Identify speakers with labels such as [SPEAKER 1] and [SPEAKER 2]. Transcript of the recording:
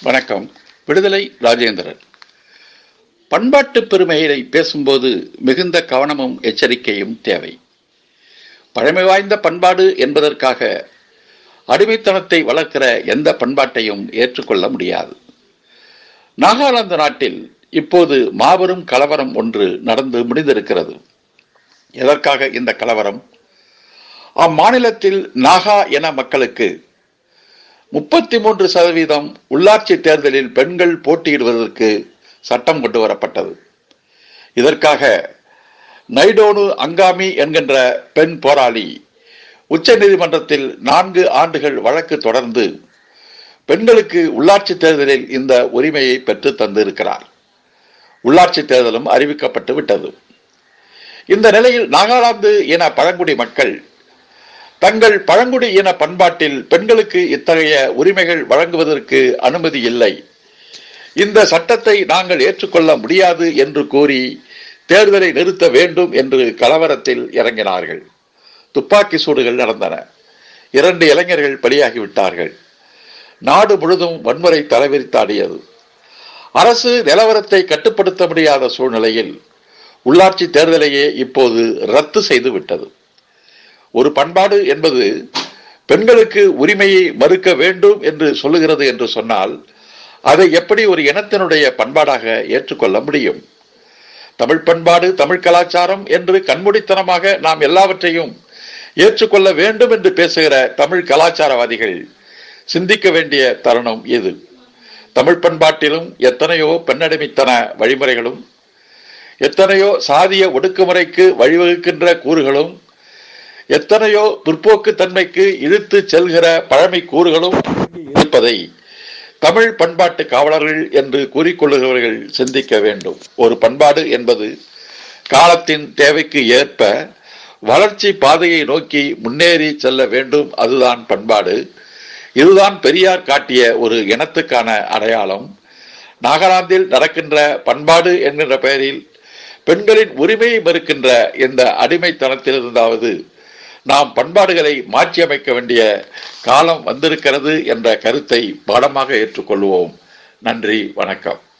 [SPEAKER 1] வணக்கம் விடுதலை ராஜேந்திரன் பண்பாட்டு பெருமையை பேசும்போது மிகுந்த கவனமும் எச்சரிக்கையும் தேவை பழமை வாய்ந்த பண்பாடு என்பதற்காக அடிமைத்தனத்தை வளர்க்கிற எந்த பண்பாட்டையும் ஏற்றுக்கொள்ள முடியாது நாகாலாந்து நாட்டில் இப்போது மாபெரும் கலவரம் ஒன்று நடந்து முடிந்திருக்கிறது எதற்காக இந்த கலவரம் அம்மாநிலத்தில் நாகா என மக்களுக்கு முப்பத்தி மூன்று சதவீதம் உள்ளாட்சி தேர்தலில் பெண்கள் போட்டியிடுவதற்கு சட்டம் கொண்டு வரப்பட்டது இதற்காக நைடோனு அங்காமி என்கின்ற பெண் போராளி உச்ச நீதிமன்றத்தில் நான்கு ஆண்டுகள் வழக்கு தொடர்ந்து பெண்களுக்கு உள்ளாட்சி தேர்தலில் இந்த உரிமையை பெற்று தந்திருக்கிறார் உள்ளாட்சி தேர்தலும் அறிவிக்கப்பட்டு விட்டது இந்த நிலையில் நாகாலாந்து என பழங்குடி மக்கள் தங்கள் பழங்குடி இன பண்பாட்டில் பெண்களுக்கு இத்தகைய உரிமைகள் வழங்குவதற்கு அனுமதி இல்லை இந்த சட்டத்தை நாங்கள் ஏற்றுக்கொள்ள முடியாது என்று கூறி தேர்தலை நிறுத்த வேண்டும் என்று கலவரத்தில் இறங்கினார்கள் துப்பாக்கி சூடுகள் நடந்தன இரண்டு இளைஞர்கள் பலியாகிவிட்டார்கள் நாடு முழுதும் வன்முறை தலைவிரித்தாடியது அரசு நிலவரத்தை கட்டுப்படுத்த முடியாத சூழ்நிலையில் உள்ளாட்சி தேர்தலையே இப்போது ரத்து செய்து விட்டது ஒரு பண்பாடு என்பது பெண்களுக்கு உரிமையை மறுக்க வேண்டும் என்று சொல்லுகிறது என்று சொன்னால் அதை எப்படி ஒரு இனத்தினுடைய பண்பாடாக ஏற்றுக்கொள்ள முடியும் தமிழ் பண்பாடு தமிழ் கலாச்சாரம் என்று கண்மூடித்தனமாக நாம் எல்லாவற்றையும் ஏற்றுக்கொள்ள வேண்டும் என்று பேசுகிற தமிழ் கலாச்சாரவாதிகள் சிந்திக்க வேண்டிய தருணம் இது தமிழ் பண்பாட்டிலும் எத்தனையோ பெண்ணடிமைத்தன வழிமுறைகளும் எத்தனையோ சாதிய ஒடுக்குமுறைக்கு வழிவகுக்கின்ற கூறுகளும் எத்தனையோ பிற்போக்கு தன்மைக்கு இழுத்து செல்கிற பழமை கூறுகளும் இருப்பதை தமிழ் பண்பாட்டு காவலர்கள் என்று கூறிக்கொள்ளுகிறவர்கள் சிந்திக்க வேண்டும் ஒரு பண்பாடு என்பது காலத்தின் தேவைக்கு ஏற்ப வளர்ச்சி பாதையை நோக்கி முன்னேறி செல்ல வேண்டும் அதுதான் பண்பாடு இதுதான் பெரியார் காட்டிய ஒரு இனத்துக்கான அடையாளம் நாகாலாந்தில் நடக்கின்ற பண்பாடு என்கின்ற பெயரில் பெண்களின் உரிமையை மறுக்கின்ற இந்த அடிமைத்தனத்திலிருந்தாவது நாம் பண்பாடுகளை மாற்றியமைக்க வேண்டிய காலம் வந்திருக்கிறது என்ற கருத்தை பாடமாக ஏற்றுக்கொள்வோம் நன்றி வணக்கம்